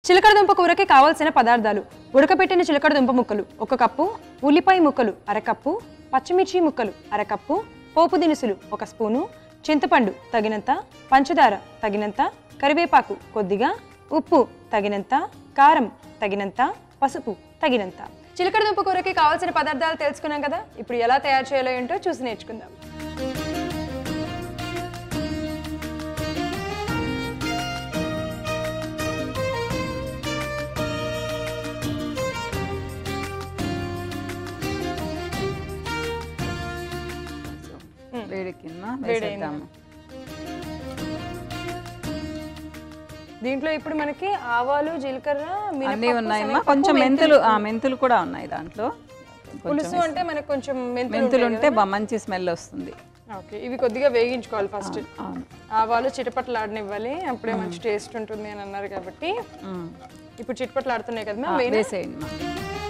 చిలకడ దుంప కూరకి కావాల్సిన పదార్థాలు ఉడకబెట్టిన చిలకడ దుంప ముక్కలు ఒక కప్పు ఉల్లిపాయ ముక్కలు అరకప్పు పచ్చిమిర్చి ముక్కలు అరకప్పు పోపు దినుసులు ఒక స్పూను చింతపండు తగినంత పంచదార తగినంత కరివేపాకు కొద్దిగా ఉప్పు తగినంత కారం తగినంత పసుపు తగినంత చిలకడ దుంప కూరకి కావాల్సిన పదార్థాలు తెలుసుకున్నాం కదా ఇప్పుడు ఎలా తయారు చేయాలో ఏంటో చూసి నేర్చుకుందాం వేడెక్కిందా వేడైంది. వేసేద్దాము దీంట్లో ఇప్పుడు మనకి ఆవాలు జీలకర్ర అన్నీ మినపప్పు, ఉన్నాయమ్మా శనగపప్పు, కొంచెం మెంతులు. మెంతులు ఆ మెంతులు కూడా ఉన్నాయి దాంట్లో కొంచెం పులుసు అంటే మనకు కొంచెం మెంతులు మెంతులు ఉంటాయి ఉంటే బా- మంచి స్మెల్ వస్తుంది కదా? ఓకే ఇవి కొద్దిగా వేగించుకోవాలి ఫస్ట్ అవును ఆవాలు చిటపట్లాడనివ్వాలి అప్పుడే మంచి టేస్ట్ ఉంటుంది అని అన్నారు కాబట్టి ఉమ్. ఇప్పుడు చిటపట్లాడుతున్నాయి కదా ఆ, మ్యామ్ వేయనా? వేసేయండి మా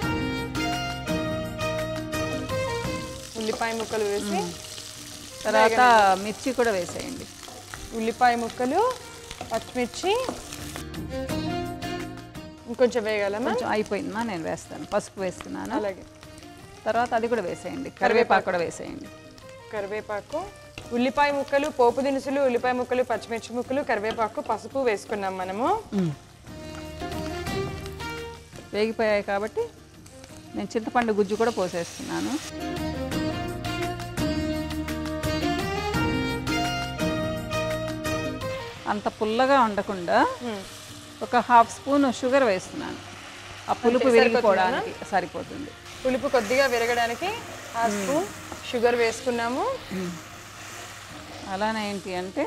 ఉల్లిపాయ ముక్కలు వేసి తర్వాత మిర్చి కూడా వేసేయండి ఉల్లిపాయ ముక్కలు పచ్చిమిర్చి ఇంకొంచెం వేయగలమా కొంచెం అయిపోయిందమ్మా నేను వేస్తాను పసుపు వేస్తున్నాను అలాగే తర్వాత అది కూడా వేసేయండి కరివేపాకు కూడా వేసేయండి కరివేపాకు ఉల్లిపాయ ముక్కలు పోపు దినుసులు ఉల్లిపాయ ముక్కలు పచ్చిమిర్చి ముక్కలు కరివేపాకు పసుపు వేసుకున్నాం మనము వేగిపోయాయి కాబట్టి నేను చింతపండు గుజ్జు కూడా పోసేస్తున్నాను అంత పుల్లగా ఉండకుండా మ్మ్. ఒక హాఫ్ స్పూన్ షుగర్ వేస్తున్నాను ఆ పులుపు విరిగిపోవడానికి సరిపోతుంది పులుపు కొద్దిగా విరగడానికి ఆ స్పూన్ షుగర్ వేసుకున్నాము అలానే ఏంటి అంటే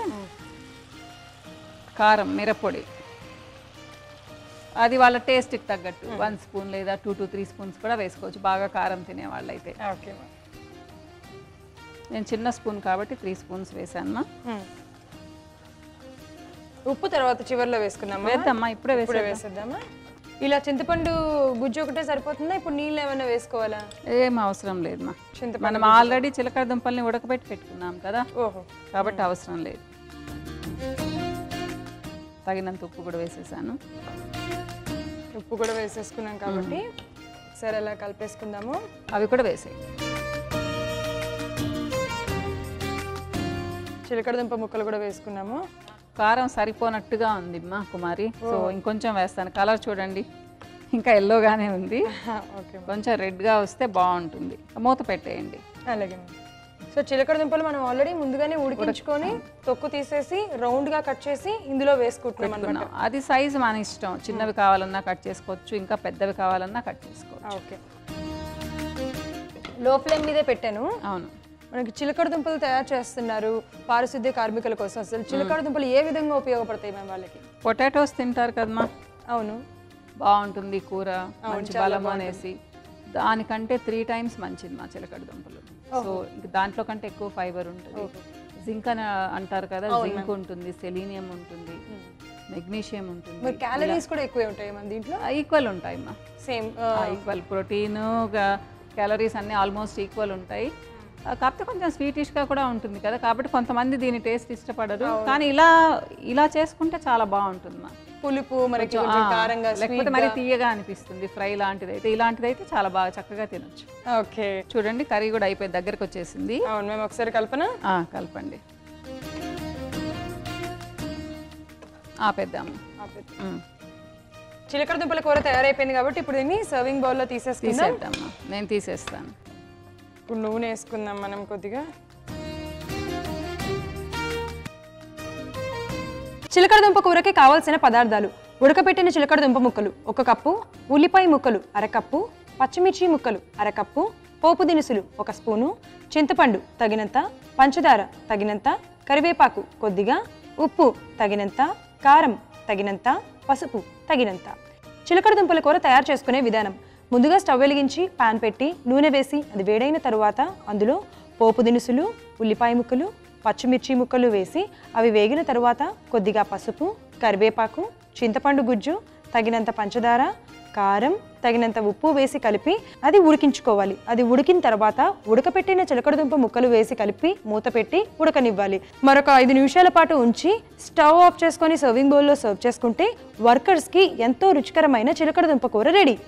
కారం మిరప్పొడి అది వాళ్ళ టేస్ట్కి తగ్గట్టు వన్ స్పూన్ లేదా టూ టు త్రీ స్పూన్స్ కూడా వేసుకోవచ్చు బాగా కారం తినే వాళ్ళైతే ఓకే నేను చిన్న స్పూన్ కాబట్టి త్రీ స్పూన్స్ వేసాను ఉప్పు తర్వాత చివర్లో వేసుకున్నామా వేద్దామా ఇప్పుడే ఇప్పుడే వేసే వేసేద్దామా ఇలా చింతపండు గుజ్జు ఒకటే సరిపోతుందా ఇప్పుడు నీళ్ళు ఏమైనా వేసుకోవాలా ఏం అవసరం లేదు మా చింతపండు మనం ఆల్రెడీ చిలకడ దుంపల్ని ఉడకబెట్టి పెట్టుకున్నాం కదా ఓహో కాబట్టి అవసరం లేదు తగినంత ఉప్పు కూడా వేసేసాను ఉప్పు కూడా వేసేసుకున్నాం కాబట్టి సరే అలా కలిపేసుకుందాము అవి కూడా వేసేయండి చిలకడ దుంప ముక్కలు కూడా వేసుకున్నాము కారం సరిపోనట్టుగా ఉంది మా కుమారి సో ఇంకొంచెం వేస్తాను కలర్ చూడండి ఇంకా ఎల్లోగానే ఉంది ఓకే కొంచెం రెడ్గా వస్తే బాగుంటుంది మూత పెట్టేయండి అలాగే సో చిలకడ దుంపలు మనం ఆల్రెడీ ముందుగానే ఉడికించుకొని తొక్కు తీసేసి రౌండ్ గా కట్ చేసి ఇందులో వేసుకుంటున్నాం అనమాట పెట్టుకున్నాం. అది సైజు మన ఇష్టం చిన్నవి కావాలన్నా కట్ చేసుకోవచ్చు ఇంకా పెద్దవి కావాలన్నా కట్ చేసుకోవచ్చు ఓకే లో ఫ్లేమ్ మీదే పెట్టాను అవును మనకి చిలకడ దుంపలు తయారు చేస్తున్నారు పారిశుద్ధ్య కార్మికుల కోసం అసలు చిలకడ దుంపలు ఏ విధంగా ఉపయోగపడతాయి మేము వాళ్ళకి పొటాటోస్ తింటారు కదమ్మా అవును బాగుంటుంది కూర మంచి బలం అనేసి దానికంటే త్రీ టైమ్స్ మంచిది మా చిలకడ దుంపలు సో ఇంక దాంట్లో కంటే ఎక్కువ ఫైబర్ ఉంటుంది జింక్ అని అంటారు కదా జింక్ ఉంటుంది సెలీనియం ఉంటుంది మెగ్నీషియం ఉంటుంది మరి క్యాలరీస్ కూడా ఎక్కువే ఉంటాయి మన దీంట్లో ఈక్వల్ ఉంటాయి అమ్మా సేమ్ ఈక్వల్ ప్రోటీన్ క్యాలరీస్ అన్నీ ఆల్మోస్ట్ ఈక్వల్ ఉంటాయి ఆ, కాకపోతే కొంచెం స్వీటిష్గా కూడా ఉంటుంది కదా కాబట్టి కొంతమంది దీని టేస్ట్ ఇష్టపడరు కానీ ఇలా ఇలా చేసుకుంటే చాలా బాగుంటుంది మా పులుపు మనకి కొంచెం, కొంచెం ఆ, కారంగా లేకపోతే మరి తీయగా అనిపిస్తుంది ఫ్రై లాంటిది అయితే ఇలాంటిది అయితే చాలా బాగా చక్కగా తినొచ్చు ఓకే చూడండి కర్రీ కూడా అయిపోయి దగ్గరికి వచ్చేసింది అవును మేము ఒకసారి కల్పన ఆ, కలపండి ఆపేద్దాము ఉమ్, చిలకడ దుంపల కూర తయారైపోయింది కాబట్టి ఇప్పుడు దీన్ని సర్వింగ్ బౌల్లో తీసేసుకుందాం తీసేద్దామా నేను తీసేస్తాను ఇప్పుడు నూనె వేసుకుందాం మనం కొద్దిగా చిలకడ దుంప కూరకి కావాల్సిన పదార్థాలు ఉడకబెట్టిన చిలకడ దుంప ముక్కలు ఒక కప్పు ఉల్లిపాయ ముక్కలు అరకప్పు పచ్చిమిర్చి ముక్కలు అరకప్పు పోపు దినుసులు ఒక స్పూను చింతపండు తగినంత పంచదార తగినంత కరివేపాకు కొద్దిగా ఉప్పు తగినంత కారం తగినంత పసుపు తగినంత చిలకడ దుంపల కూర తయారు చేసుకునే విధానం ముందుగా స్టవ్ వెలిగించి పాన్ పెట్టి నూనె వేసి అది వేడైన తరువాత అందులో పోపు దినుసులు ఉల్లిపాయ ముక్కలు పచ్చిమిర్చి ముక్కలు వేసి అవి వేగిన తరువాత కొద్దిగా పసుపు కరివేపాకు చింతపండు గుజ్జు తగినంత పంచదార కారం తగినంత ఉప్పు వేసి కలిపి అది ఉడికించుకోవాలి అది ఉడికిన తర్వాత ఉడకపెట్టిన చిలకడదుంప ముక్కలు వేసి కలిపి మూత పెట్టి ఉడకనివ్వాలి మరొక ఐదు నిమిషాల పాటు ఉంచి స్టవ్ ఆఫ్ చేసుకొని సర్వింగ్ బౌల్లో సర్వ్ చేసుకుంటే వర్కర్స్కి ఎంతో రుచికరమైన చిలకడదుంప కూర రెడీ